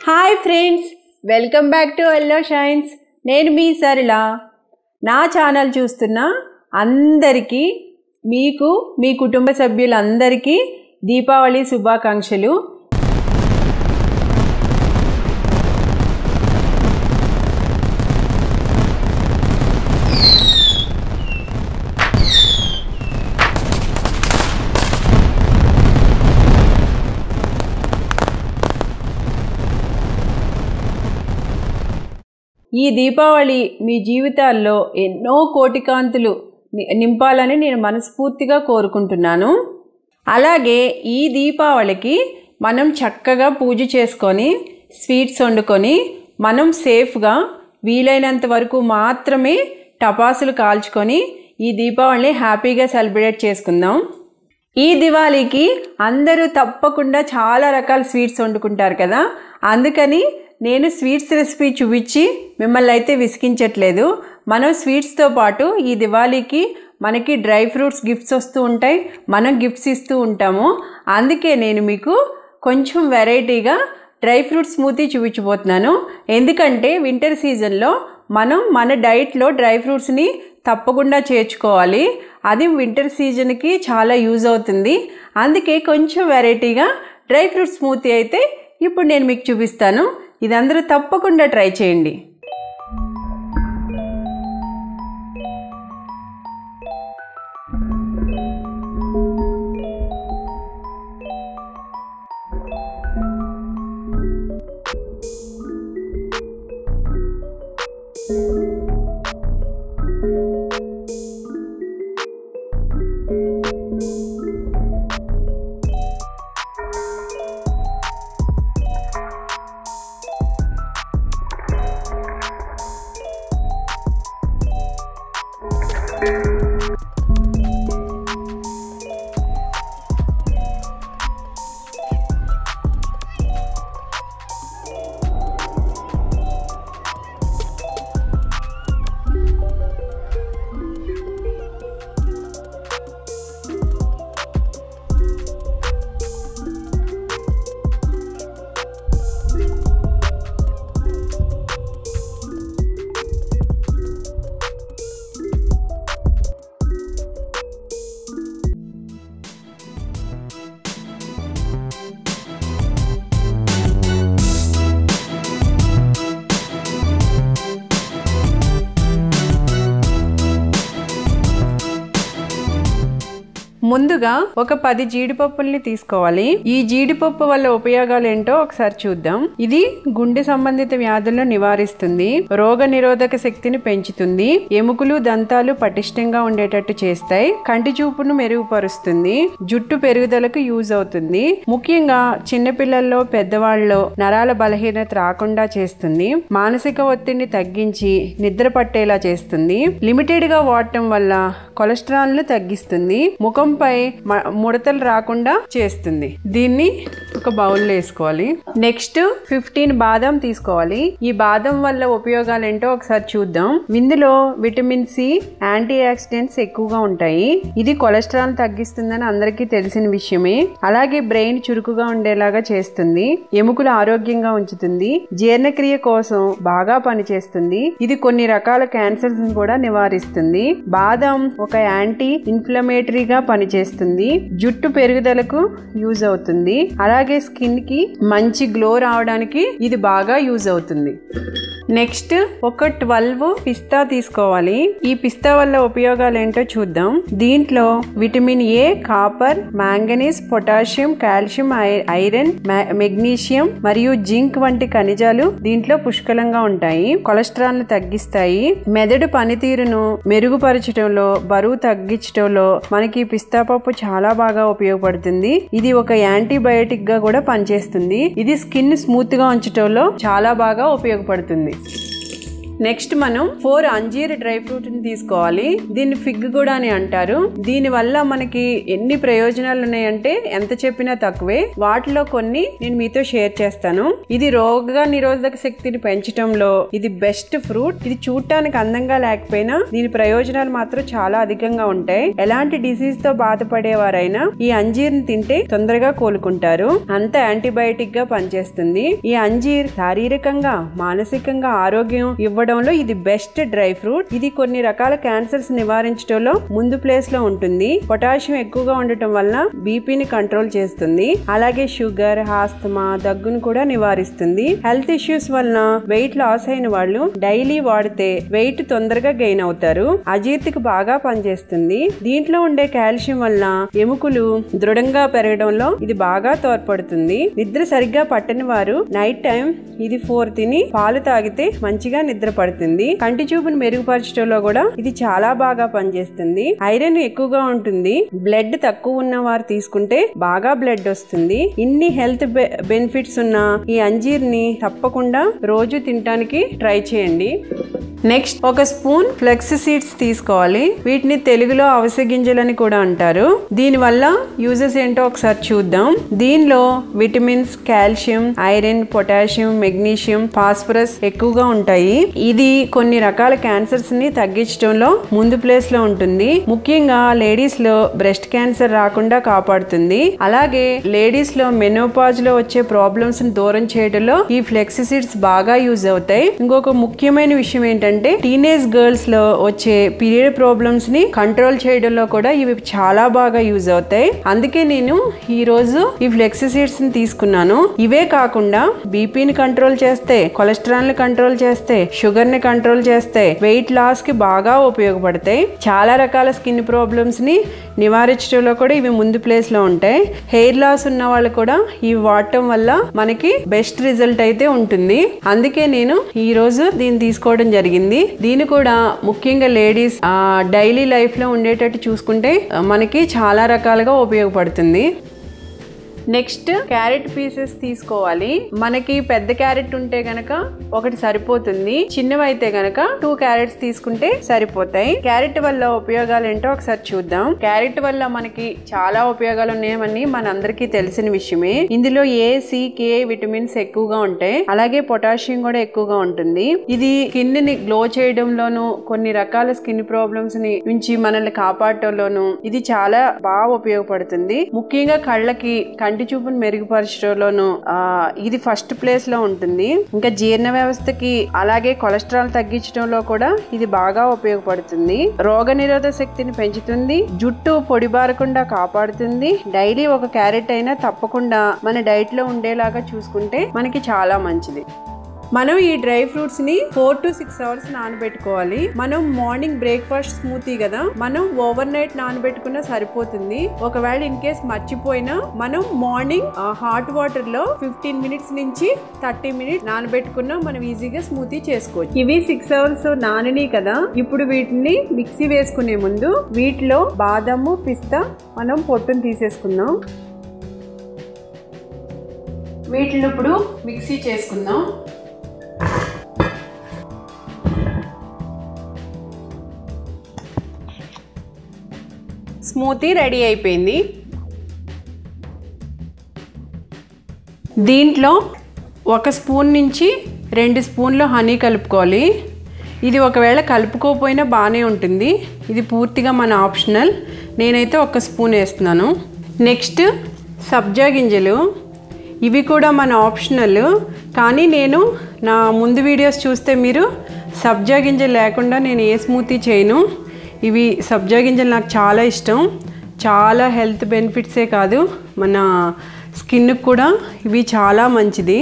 hi friends welcome back to yellow shines నేను మీ సరిల నా ఛానల్ చూస్తున్న అందరికీ మీకు మీ కుటుంబ సభ్యులందరికీ దీపావళి శుభాకాంక్షలు ఈ దీపావళి మీ జీవితాల్లో ఎన్నో కోటికాంతులు ని- నింపాలని నేను మనస్ఫూర్తిగా కోరుకుంటున్నాను అలాగే ఈ దీపావళికి మనం చక్కగా పూజ చేసుకొని స్వీట్స్ వండుకొని మనం సేఫ్గా వీలైనంత వరకు మాత్రమే టపాసులు కాల్చుకొని ఈ దీపావళిని హ్యాపీగా సెలబ్రేట్ చేసుకుందాం ఈ దివాళీకి అందరూ తప్పకుండా చాలా రకాల స్వీట్స్ వండుకుంటారు కదా అందుకని నేను స్వీట్స్ రెసిపీ చూపించి మిమ్మల్ని అయితే విసిగించట్లేదు మనం స్వీట్స్తో పాటు ఈ దివాళీకి మనకి డ్రై ఫ్రూట్స్ గిఫ్ట్స్ వస్తూ ఉంటాయి మనం గిఫ్ట్స్ ఇస్తూ ఉంటాము అందుకే నేను మీకు కొంచెం వెరైటీగా డ్రై ఫ్రూట్ స్మూతీ చూపించబోతున్నాను ఎందుకంటే వింటర్ సీజన్లో మనం మన డైట్లో డ్రై ఫ్రూట్స్ని తప్పకుండా చేర్చుకోవాలి అది వింటర్ సీజన్కి చాలా యూజ్ అవుతుంది అందుకే కొంచెం వెరైటీగా డ్రై ఫ్రూట్ స్మూతీ అయితే ఇప్పుడు నేను మీకు చూపిస్తాను ఇది అందరూ తప్పకుండా ట్రై చేయండి ముందుగా ఒక పది జీడిపప్పుల్ని తీసుకోవాలి ఈ జీడిపప్పు వల్ల ఉపయోగాలు ఏంటో ఒకసారి చూద్దాం ఇది గుండె సంబంధిత వ్యాధులను నివారిస్తుంది రోగ నిరోధక శక్తిని పెంచుతుంది ఎముకలు దంతాలు పటిష్టంగా ఉండేటట్టు చేస్తాయి కంటి చూపును మెరుగుపరుస్తుంది జుట్టు పెరుగుదలకు యూజ్ అవుతుంది ముఖ్యంగా చిన్నపిల్లల్లో పెద్దవాళ్ళలో నరాల బలహీనత రాకుండా చేస్తుంది మానసిక ఒత్తిడిని తగ్గించి నిద్ర పట్టేలా చేస్తుంది లిమిటెడ్ గా వాడటం వల్ల కొలెస్ట్రాల్ ను తగ్గిస్తుంది ముఖంపై మ- ముడతలు రాకుండా చేస్తుంది దీన్ని ఒక బౌల్లో వేసుకోవాలి నెక్స్ట్ ఫిఫ్టీన్ బాదం తీసుకోవాలి ఈ బాదం వల్ల ఉపయోగాలు ఏంటో ఒకసారి చూద్దాం ఇందులో విటమిన్ సి యాంటీ ఆక్సిడెంట్స్ ఎక్కువగా ఉంటాయి ఇది కొలెస్ట్రాల్ తగ్గిస్తుందని అందరికీ తెలిసిన విషయమే అలాగే బ్రెయిన్ చురుకుగా ఉండేలాగా చేస్తుంది ఎముకలు ఆరోగ్యంగా ఉంచుతుంది జీర్ణక్రియ కోసం బాగా పనిచేస్తుంది ఇది కొన్ని రకాల క్యాన్సర్స్ కూడా నివారిస్తుంది బాదం ఒక యాంటీ ఇన్ఫ్లమేటరీగా పనిచేస్తుంది జుట్టు పెరుగుదలకు యూజ్ అవుతుంది అలాగే స్కిన్ కి మంచి గ్లో రావడానికి ఇది బాగా యూజ్ అవుతుంది నెక్స్ట్ ఒక ట్వెల్వ్ పిస్తా తీసుకోవాలి ఈ పిస్తా వల్ల ఉపయోగాలు ఏంటో చూద్దాం దీంట్లో vitamin A copper manganese potassium calcium ఐ- ఐరన్ మ్యా- మెగ్నీషియం మరియు జింక్ వంటి ఖనిజాలు దీంట్లో పుష్కలంగా ఉంటాయి కొలెస్ట్రాల్ ను తగ్గిస్తాయి మెదడు పనితీరును మెరుగుపరచడంలో బరువు తగ్గించడంలో మనకి ఈ పిస్తా పప్పు చాలా బాగా ఉపయోగపడుతుంది ఇది ఒక యాంటీబయోటిక్ గా కూడా పనిచేస్తుంది ఇది స్కిన్ స్మూత్ గా ఉంచడంలో చాలా బాగా ఉపయోగపడుతుంది నెక్స్ట్ మనం ఫోర్ అంజీర్ డ్రై ఫ్రూట్ ని తీసుకోవాలి దీన్ని ఫిగ్ కూడా అని అంటారు దీని వల్ల మనకి ఎన్ని ప్రయోజనాలు ఉన్నాయంటే ఎంత చెప్పినా తక్కువే వాటిలో కొన్ని నేను మీతో షేర్ చేస్తాను ఇది రోగ నిరోధక శక్తిని పెంచడంలో ఇది బెస్ట్ ఫ్రూట్ ఇది చూడటానికి అందంగా లేకపోయినా దీని ప్రయోజనాలు మాత్రం చాలా అధికంగా ఉంటాయి ఎలాంటి డిసీజ్ తో బాధపడేవారైనా ఈ అంజీర్ని తింటే తొందరగా కోలుకుంటారు అంత యాంటీబయాటిక్ గా పనిచేస్తుంది ఈ అంజీర్ శారీరకంగా మానసికంగా ఆరోగ్యం ఇవ్వడంలో ఇది బెస్ట్ డ్రై ఫ్రూట్ ఇది కొన్ని రకాల క్యాన్సర్స్ నివారించడంలో ముందు ప్లేస్ లో ఉంటుంది పొటాషియం ఎక్కువగా ఉండటం వల్ల బీపీని కంట్రోల్ చేస్తుంది అలాగే షుగర్ ఆస్తమా దగ్గును కూడా నివారిస్తుంది హెల్త్ ఇష్యూస్ వలన వెయిట్ లాస్ అయిన వాళ్ళు డైలీ వాడితే వెయిట్ తొందరగా గెయిన్ అవుతారు అజీర్తికి బాగా పనిచేస్తుంది దీంట్లో ఉండే కాల్షియం వలన ఎముకలు దృఢంగా పెరగడంలో ఇది బాగా తోడ్పడుతుంది నిద్ర సరిగ్గా పట్టని వారు నైట్ టైం ఇది ఫోర్ తిని పాలు తాగితే మంచిగా నిద్ర పడుతుంది కంటి చూపును మెరుగుపరచడంలో కూడా ఇది చాలా బాగా పనిచేస్తుంది ఐరన్ ఎక్కువగా ఉంటుంది బ్లడ్ తక్కువ ఉన్న వారు తీసుకుంటే బాగా బ్లడ్ వస్తుంది ఇన్ని హెల్త్ బెనిఫిట్స్ ఉన్న ఈ అంజీర్ ని తప్పకుండా రోజు తినడానికి ట్రై చేయండి నెక్స్ట్ ఒక స్పూన్ ఫ్లెక్స్ సీడ్స్ తీసుకోవాలి వీటిని తెలుగులో అవిసె గింజలని కూడా అంటారు దీని వల్ల యూజెస్ ఏంటో ఒకసారి చూద్దాం దీనిలో vitamins calcium iron potassium magnesium phosphorus ఎక్కువగా ఉంటాయి ఇది కొన్ని రకాల క్యాన్సర్స్ ని తగ్గించడంలో ముందు ప్లేస్ లో ఉంటుంది ముఖ్యంగా లేడీస్ లో బ్రెస్ట్ క్యాన్సర్ రాకుండా కాపాడుతుంది అలాగే లేడీస్ లో మెనోపాజ్ లో వచ్చే ప్రాబ్లమ్స్ ని దూరం చేయడంలో ఈ ఫ్లెక్సిసిడ్స్ బాగా యూజ్ అవుతాయి ఇంకొక ముఖ్యమైన విషయం ఏంటంటే టీనేజ్ గర్ల్స్ లో వచ్చే పీరియడ్ ప్రాబ్లమ్స్ ని కంట్రోల్ చేయడంలో కూడా ఇవి చాలా బాగా యూజ్ అవుతాయి అందుకే నేను ఈ రోజు ఈ ఫ్లెక్సిసిడ్స్ ని తీసుకున్నాను ఇవే కాకుండా బీపీని కంట్రోల్ చేస్తే కొలెస్ట్రాల్ ని కంట్రోల్ చేస్తే షుగర్ ని కంట్రోల్ చేస్తే వెయిట్ లాస్ కి బాగా ఉపయోగపడతాయి చాలా రకాల స్కిన్ ప్రాబ్లమ్స్ ని నివారించడంలో కూడా ఇవి ముందు ప్లేస్ లో ఉంటాయి హెయిర్ లాస్ ఉన్న వాళ్ళు కూడా ఇవి వాడటం వల్ల మనకి బెస్ట్ రిజల్ట్ అయితే ఉంటుంది అందుకే నేను ఈ రోజు దీన్ని తీసుకోవడం జరిగింది దీన్ని కూడా ముఖ్యంగా లేడీస్ డైలీ లైఫ్ లో ఉండేటట్టు చూసుకుంటే ఆ, మనకి చాలా రకాలుగా ఉపయోగపడుతుంది నెక్స్ట్ క్యారెట్ పీసెస్ తీసుకోవాలి మనకి పెద్ద క్యారెట్ ఉంటే గనక ఒకటి సరిపోతుంది చిన్నవి అయితే గనక టూ క్యారెట్స్ తీసుకుంటే సరిపోతాయి క్యారెట్ వల్ల ఉపయోగాలు ఏంటో ఒకసారి చూద్దాం క్యారెట్ వల్ల మనకి చాలా ఉపయోగాలు ఉన్నాయని మనందరికీ తెలిసిన విషయమే ఇందులో ఏ సి కే విటమిన్స్ ఎక్కువగా ఉంటాయి అలాగే పొటాషియం కూడా ఎక్కువగా ఉంటుంది ఇది స్కిన్ ని గ్లో చేయడంలోను కొన్ని రకాల స్కిన్ ప్రాబ్లమ్స్ ని నుంచి మనల్ని కాపాడటంలోను ఇది చాలా బాగా ఉపయోగపడుతుంది ముఖ్యంగా కళ్ళకి కంటి చూపును మెరుగుపరచడంలోను ఆ, ఇది ఫస్ట్ ప్లేస్ లో ఉంటుంది ఇంకా జీర్ణ వ్యవస్థకి అలాగే కొలెస్ట్రాల్ తగ్గించడంలో కూడా ఇది బాగా ఉపయోగపడుతుంది రోగ నిరోధక శక్తిని పెంచుతుంది జుట్టు పొడిబారకుండా కాపాడుతుంది డైలీ ఒక క్యారెట్ అయినా తప్పకుండా మన డైట్ లో ఉండేలాగా చూసుకుంటే మనకి చాలా మంచిది మనం ఈ డ్రై ఫ్రూట్స్ ని ఫోర్ టు సిక్స్ అవర్స్ నానబెట్టుకోవాలి మనం మార్నింగ్ బ్రేక్ఫాస్ట్ స్మూతీ కదా మనం ఓవర్ నైట్ నానబెట్టుకున్నా సరిపోతుంది ఒకవేళ ఇన్ కేస్ మర్చిపోయినా మనం మార్నింగ్ హాట్ వాటర్ లో ఫిఫ్టీన్ మినిట్స్ నుంచి థర్టీ మినిట్స్ నానబెట్టుకున్నా మనం ఈజీగా స్మూతీ చేసుకోవచ్చు ఇవి సిక్స్ అవర్స్ నానని కదా ఇప్పుడు వీటిని మిక్సీ వేసుకునే ముందు వీటిలో బాదము పిస్తా మనం పొట్టును తీసేసుకుందాం వీటిని ఇప్పుడు మిక్సీ చేసుకుందాం స్మూతీ రెడీ అయిపోయింది దీంట్లో ఒక స్పూన్ నుంచి రెండు స్పూన్లు హనీ కలుపుకోవాలి ఇది ఒకవేళ కలుపుకోకపోయినా బాగానే ఉంటుంది ఇది పూర్తిగా మన ఆప్షనల్ నేనైతే ఒక స్పూన్ వేస్తున్నాను నెక్స్ట్ సబ్జా గింజలు ఇవి కూడా మన ఆప్షనల్ కానీ నేను నా ముందు వీడియోస్ చూస్తే మీరు సబ్జా గింజలు లేకుండా నేను ఏ స్మూతీ చేయను ఇవి సబ్జా గింజలు నాకు చాలా ఇష్టం చాలా హెల్త్ బెనిఫిట్సే కాదు మన స్కిన్కి కూడా ఇవి చాలా మంచిది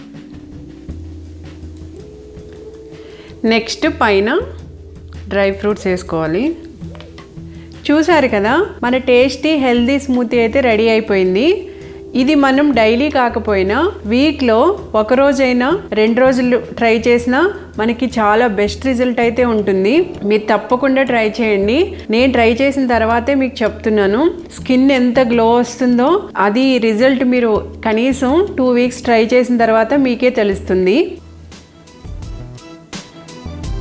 నెక్స్ట్ పైన డ్రై ఫ్రూట్స్ వేసుకోవాలి చూసారు కదా మన టేస్టీ హెల్దీ స్మూతీ అయితే రెడీ అయిపోయింది ఇది మనం డైలీ కాకపోయినా వీక్లో ఒక రోజైనా రెండు రోజులు ట్రై చేసినా మనకి చాలా బెస్ట్ రిజల్ట్ అయితే ఉంటుంది మీరు తప్పకుండా ట్రై చేయండి నేను ట్రై చేసిన తర్వాతే మీకు చెప్తున్నాను స్కిన్ ఎంత గ్లో వస్తుందో అది రిజల్ట్ మీరు కనీసం టూ వీక్స్ ట్రై చేసిన తర్వాత మీకే తెలుస్తుంది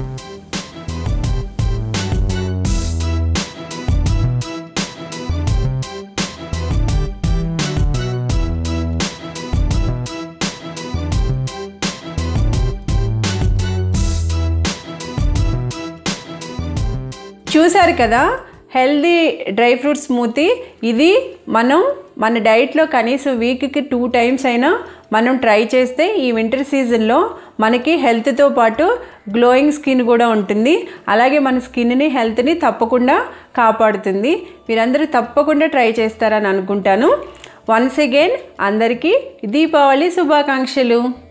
చూసారు కదా హెల్దీ డ్రై ఫ్రూట్ స్మూతీ ఇది మనం మన డైట్లో కనీసం వీక్కి టూ టైమ్స్ అయినా మనం ట్రై చేస్తే ఈ వింటర్ సీజన్లో మనకి హెల్త్తో పాటు గ్లోయింగ్ స్కిన్ కూడా ఉంటుంది అలాగే మన స్కిన్ని హెల్త్ని తప్పకుండా కాపాడుతుంది మీరందరూ తప్పకుండా ట్రై చేస్తారని అనుకుంటాను వన్స్ అగైన్ అందరికీ దీపావళి శుభాకాంక్షలు